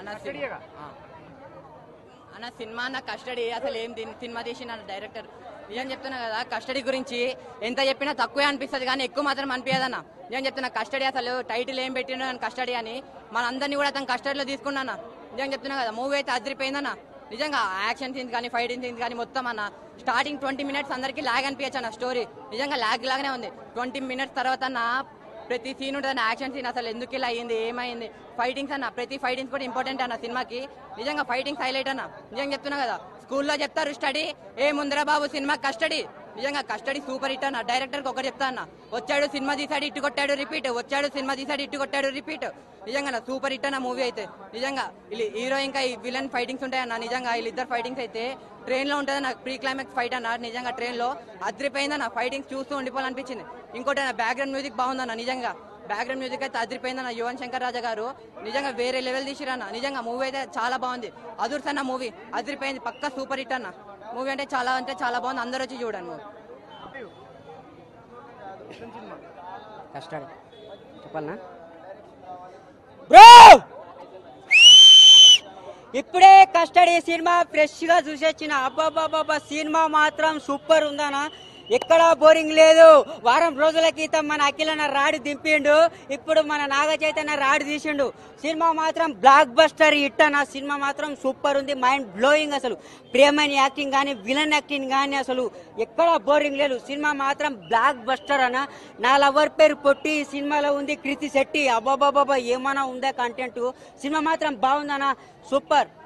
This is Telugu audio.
అన్న సినిమా ఆ. అన్న సినిమా అన్న కస్టడీ అసలు ఏం దీని సినిమా తీసిన డైరెక్టర్ నిజం చెప్తున్నా కదా కస్టడీ గురించి ఎంత చెప్పినా తక్కువే అనిపిస్తుంది కానీ ఎక్కువ మాత్రం అనిపించదన్న నిజం చెప్తున్నా కస్టడీ అసలు టైటిల్ ఏం పెట్టిండో అని కస్టడీ అని మన అందరినీ కూడా అతను కస్టడీలో తీసుకున్నాను నిజం చెప్తున్నా కదా మూవీ అయితే అదిరిపోయిందన్న నిజంగా యాక్షన్ సీన్స్ కానీ ఫైటింగ్ సీన్స్ కానీ మొత్తం అన్న స్టార్టింగ్ ట్వంటీ మినిట్స్ అందరికీ లాగ్ అనిపించచ్చు అన్న స్టోరీ నిజంగా లాగ్ లాగానే ఉంది ట్వంటీ మినిట్స్ తర్వాత అన్న ప్రతి సీన్ ఉంటుంది యాక్షన్ సీన్ అసలు ఎందుకు ఇలా అయ్యింది ఏమైంది ఫైటింగ్స్ అన్న ప్రతి ఫైటింగ్స్ కూడా ఇంపార్టెంట్ అన్న సినిమాకి నిజంగా ఫైటింగ్స్ హైలైట్ అన్న నిజంగా చెప్తున్నా కదా స్కూల్లో చెప్తారు స్టడీ ఏ ముందరా బాబు సినిమా కస్టడీ నిజంగా కస్టడీ సూపర్ హిట్ అన్న డైరెక్టర్ ఒకటి చెప్తా అన్న వచ్చాడు సినిమా తీసాడు ఇట్టు కొట్టాడు రిపీట్ వచ్చాడు సినిమా తీసాడు ఇట్టు కొట్టాడు రిపీట్ నిజంగా సూపర్ హిట్ అన్న మూవీ అయితే నిజంగా వీళ్ళు హీరో ఇంకా ఈ విలన్ ఫైటింగ్స్ ఉంటాయన్న నిజంగా వీళ్ళిద్దరు ఫైటింగ్స్ అయితే ట్రైన్ లో ఉంటుంది నాకు ప్రీ క్లైమాక్స్ ఫైట్ అన్న నిజంగా ట్రైన్ లో అదిరిపోయిందన్న ఫైటింగ్స్ చూస్తూ ఉండిపోవాలనిపించింది ఇంకోటి బ్యాక్గ్రౌండ్ మ్యూజిక్ బాగుందన్న నిజంగా బ్యాక్గ్రౌండ్ మ్యూజిక్ అయితే అదిరిపోయిందన్న యువన్ శంకర్ రాజా గారు నిజంగా వేరే లెవెల్ తీసిరన్న నిజంగా మూవీ అయితే చాలా బాగుంది అదుర్స్ అన్న మూవీ అదిరిపోయింది పక్కా సూపర్ హిట్ అన్న మూవీ అంటే చాలా అంటే చాలా బాగుంది అందరూ వచ్చి చూడండి మూవీ కష్టాడు చెప్పాలనా బ్రో ఇప్పుడే కస్టడీ సినిమా ఫ్రెష్ గా చూసొచ్చిన అబ్బాబాబా సినిమా మాత్రం సూపర్ ఉందనా ఎక్కడా బోరింగ్ లేదు వారం రోజుల క్రితం మన అఖిలన్న రాడు దింపిండు ఇప్పుడు మన నాగ చైతన్య రాడు తీసిండు సినిమా మాత్రం బ్లాక్ బస్టర్ హిట్ అన్న సినిమా మాత్రం సూపర్ ఉంది మైండ్ బ్లోయింగ్ అసలు ప్రేమని యాక్టింగ్ కానీ విలన్ యాక్టింగ్ కానీ అసలు ఎక్కడా బోరింగ్ లేదు సినిమా మాత్రం బ్లాక్ బస్టర్ అన్న నా లవర్ పేరు పొట్టి ఈ సినిమాలో ఉంది కృతి శెట్టి అబ్బాబాబా ఏమైనా ఉందా కంటెంట్ సినిమా మాత్రం బాగుందన్న సూపర్